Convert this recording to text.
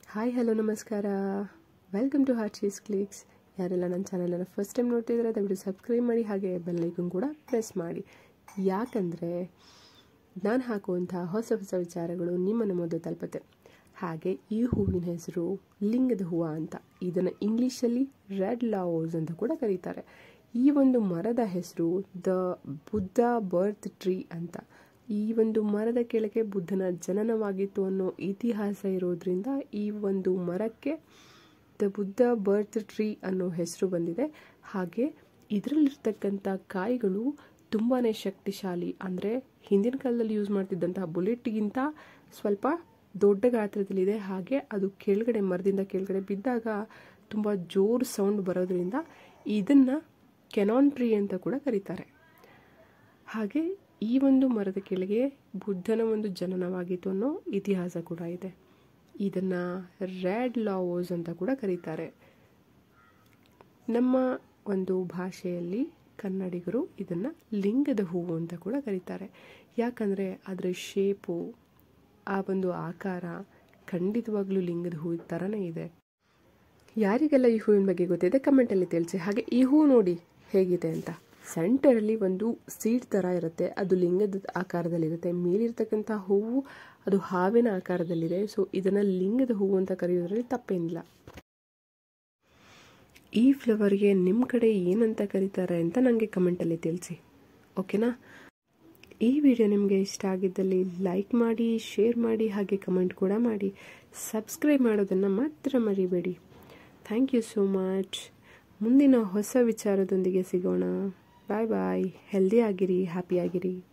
hi hello ನಮಸ್ಕಾರ welcome to heart cheese clicks ಯಾರೆಲ್ಲ ನನ್ನ ಚಾನಲನ್ನು ಫಸ್ಟ್ ಟೈಮ್ ನೋಡ್ತಿದ್ರೆ ದಯವಿಟ್ಟು ಸಬ್ಸ್ಕ್ರೈಬ್ ಮಾಡಿ ಹಾಗೆ ಬೆಲ್ಲೈಕನ್ ಕೂಡ ಪ್ರೆಸ್ ಮಾಡಿ ಯಾಕಂದರೆ ನಾನು ಹಾಕುವಂಥ ಹೊಸ ಹೊಸ ವಿಚಾರಗಳು ನಿಮ್ಮನ್ನು ಮೊದಲು ತಲುಪುತ್ತೆ ಹಾಗೆ ಈ ಹೂವಿನ ಹೆಸರು ಲಿಂಗದ ಹೂವು ಅಂತ ಇದನ್ನು ಇಂಗ್ಲೀಷಲ್ಲಿ ರೆಡ್ ಲಾವೋಸ್ ಅಂತ ಕೂಡ ಕರೀತಾರೆ ಈ ಒಂದು ಮರದ ಹೆಸರು ದ ಬುದ್ಧ ಬರ್ತ್ ಟ್ರೀ ಅಂತ ಈ ಒಂದು ಮರದ ಕೆಳಗೆ ಬುದ್ಧನ ಜನನವಾಗಿತ್ತು ಅನ್ನೋ ಇತಿಹಾಸ ಇರೋದ್ರಿಂದ ಈ ಒಂದು ಮರಕ್ಕೆ ದ ಬುದ್ಧ ಬರ್ತ್ ಟ್ರೀ ಅನ್ನೋ ಹೆಸರು ಬಂದಿದೆ ಹಾಗೆ ಇದರಲ್ಲಿರ್ತಕ್ಕಂಥ ಕಾಯಿಗಳು ತುಂಬಾ ಶಕ್ತಿಶಾಲಿ ಅಂದರೆ ಹಿಂದಿನ ಕಾಲದಲ್ಲಿ ಯೂಸ್ ಮಾಡ್ತಿದ್ದಂತಹ ಬುಲೆಟ್ಗಿಂತ ಸ್ವಲ್ಪ ದೊಡ್ಡ ಗಾತ್ರದಲ್ಲಿದೆ ಹಾಗೆ ಅದು ಕೆಳಗಡೆ ಮರದಿಂದ ಕೆಳಗಡೆ ಬಿದ್ದಾಗ ತುಂಬ ಜೋರು ಸೌಂಡ್ ಬರೋದ್ರಿಂದ ಇದನ್ನು ಕೆನಾನ್ ಟ್ರೀ ಅಂತ ಕೂಡ ಕರೀತಾರೆ ಹಾಗೆ ಈ ಒಂದು ಮರದ ಕೆಳಗೆ ಬುದ್ಧನ ಒಂದು ಜನನವಾಗಿತ್ತು ಅನ್ನೋ ಇತಿಹಾಸ ಕೂಡ ಇದೆ ಇದನ್ನು ರ್ಯಾಡ್ ಲಾವೋಸ್ ಅಂತ ಕೂಡ ಕರೀತಾರೆ ನಮ್ಮ ಒಂದು ಭಾಷೆಯಲ್ಲಿ ಕನ್ನಡಿಗರು ಇದನ್ನು ಲಿಂಗದ ಹೂವು ಅಂತ ಕೂಡ ಕರೀತಾರೆ ಯಾಕಂದರೆ ಅದರ ಶೇಪು ಆ ಒಂದು ಆಕಾರ ಖಂಡಿತವಾಗ್ಲೂ ಲಿಂಗದ ಹೂವಿನ ಥರನೇ ಇದೆ ಯಾರಿಗೆಲ್ಲ ಈ ಹೂವಿನ ಬಗ್ಗೆ ಗೊತ್ತಿದೆ ಕಮೆಂಟಲ್ಲಿ ತಿಳಿಸಿ ಹಾಗೆ ಈ ಹೂವು ನೋಡಿ ಹೇಗಿದೆ ಅಂತ ಸೆಂಟರಲ್ಲಿ ಒಂದು ಸೀಡ್ ಥರ ಇರುತ್ತೆ ಅದು ಲಿಂಗದ ಆಕಾರದಲ್ಲಿರುತ್ತೆ ಮೇಲಿರ್ತಕ್ಕಂಥ ಹೂವು ಅದು ಹಾವಿನ ಆಕಾರದಲ್ಲಿದೆ ಸೊ ಇದನ್ನು ಲಿಂಗದ ಹೂವು ಅಂತ ಕರೆಯೋದ್ರಲ್ಲಿ ತಪ್ಪೇನಿಲ್ಲ ಈ ಫ್ಲವರ್ಗೆ ನಿಮ್ಮ ಕಡೆ ಏನಂತ ಕರೀತಾರೆ ಅಂತ ನನಗೆ ಕಮೆಂಟಲ್ಲಿ ತಿಳಿಸಿ ಓಕೆನಾ ಈ ವಿಡಿಯೋ ನಿಮಗೆ ಇಷ್ಟ ಆಗಿದ್ದಲ್ಲಿ ಲೈಕ್ ಮಾಡಿ ಶೇರ್ ಮಾಡಿ ಹಾಗೆ ಕಮೆಂಟ್ ಕೂಡ ಮಾಡಿ ಸಬ್ಸ್ಕ್ರೈಬ್ ಮಾಡೋದನ್ನು ಮಾತ್ರ ಮರಿಬೇಡಿ ಥ್ಯಾಂಕ್ ಯು ಸೋ ಮಚ್ ಮುಂದಿನ ಹೊಸ ವಿಚಾರದೊಂದಿಗೆ ಸಿಗೋಣ ಬಾಯ್ ಬಾಯ್ ಹೆಲ್ದಿ ಆಗಿರಿ ಹ್ಯಾಪಿ ಆಗಿರಿ